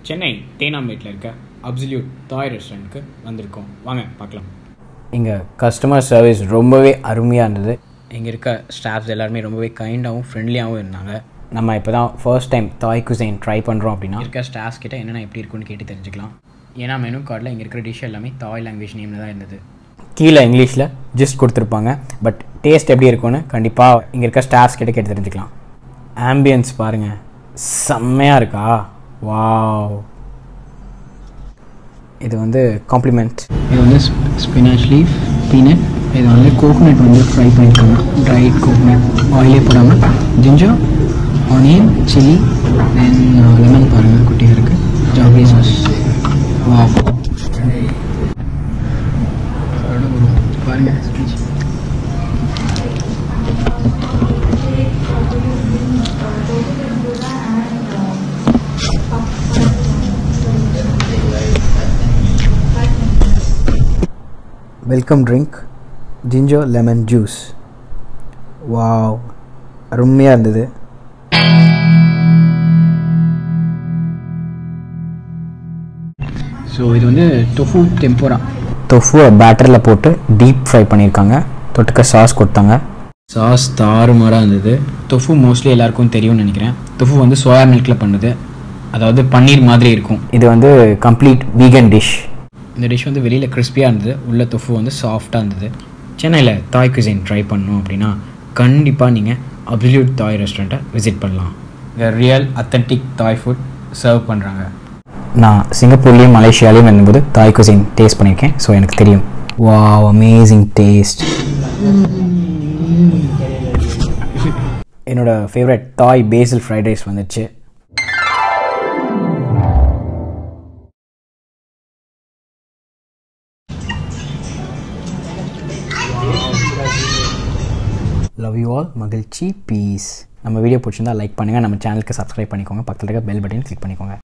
சென்னை தேனாம்பேட்டில் இருக்க அப்சல்யூட் தாய் ரெஸ்டாரண்ட்க்கு வந்திருக்கோம் வாங்க பார்க்கலாம் இங்கே கஸ்டமர் சர்வீஸ் ரொம்பவே அருமையாக இருந்தது இங்கே இருக்க ஸ்டாஃப்ஸ் எல்லாருமே ரொம்பவே கைண்டாகவும் ஃப்ரெண்ட்லியாகவும் இருந்தாங்க நம்ம இப்போ தான் first time Thai cuisine try பண்ணுறோம் அப்படின்னா இருக்க ஸ்டாஃப்ஸ் கிட்ட என்னென்ன எப்படி இருக்குன்னு கேட்டு தெரிஞ்சுக்கலாம் ஏன்னா மெனு கார்டில் இங்கே இருக்கிற டிஷ் எல்லாமே தாய் லாங்குவேஜ் நேமில் தான் இருந்தது கீழே இங்கிலீஷில் ஜஸ்ட் கொடுத்துருப்பாங்க பட் டேஸ்ட் எப்படி இருக்கும்னு கண்டிப்பாக இங்கே இருக்க ஸ்டாஃப்ஸ் கிட்ட கேட்டு தெரிஞ்சுக்கலாம் ஆம்பியன்ஸ் பாருங்கள் செம்மையாக இருக்கா வாவ் இது வந்து காம்ப்ளிமெண்ட் இது வந்து ஸ்பினாச் லீஃப் பீனட் இது வந்து கோகோனட் வந்து ஃப்ரை பண்ணியிருக்காங்க ட்ரைட் கோகோனட் ஆயிலே போடாமல் ginger onion chilli then lemon பாருங்கள் குட்டியாக இருக்குது ஜாகரி சாஸ் வா பாருங்கள் speech welcome drink ginger lemon juice wow அருமையாக இருந்தது ஸோ இது வந்து டொஃபு டெம்போரா தொஃபுவை பேட்டரில் போட்டு டீப் ஃப்ரை பண்ணியிருக்காங்க தொட்டுக்க சாஸ் கொடுத்தாங்க சாஸ் தாறுமாறாக இருந்தது தொஃபு மோஸ்ட்லி எல்லாருக்கும் தெரியும்னு நினைக்கிறேன் தொஃபு வந்து சோயா மில்கில் பண்ணுது அதாவது பன்னீர் மாதிரி இருக்கும் இது வந்து கம்ப்ளீட் வீகன் டிஷ் இந்த டிஷ் வந்து வெளியில் கிறிஸ்பியாக இருந்தது உள்ள தொஃபு வந்து சாஃப்டாக இருந்தது சென்னையில் தாய் குசின் ட்ரை பண்ணணும் அப்படின்னா கண்டிப்பாக நீங்கள் அப்சல்யூட் தாய் ரெஸ்டாரண்ட்டை விசிட் பண்ணலாம் இங்கே real authentic Thai food serve பண்ணுறாங்க நான் சிங்கப்பூர்லேயும் மலேசியாலையும் இருந்தபோது தாய் குசின் டேஸ்ட் பண்ணியிருக்கேன் ஸோ எனக்கு தெரியும் வாவ் அமேசிங் டேஸ்ட் என்னோட favourite Thai basil fried rice வந்துச்சு லவ் யூ ஆல் மகிழ்ச்சி பீஸ் நம்ம வீடியோ பிடிச்சிருந்தா லைக் பண்ணுங்கள் நம்ம சேனலுக்கு சப்ஸ்கிரைப் பண்ணிக்கோங்க பக்கத்தில் இருக்க பெல் பட்டன் கிளிக் பண்ணிக்கோங்க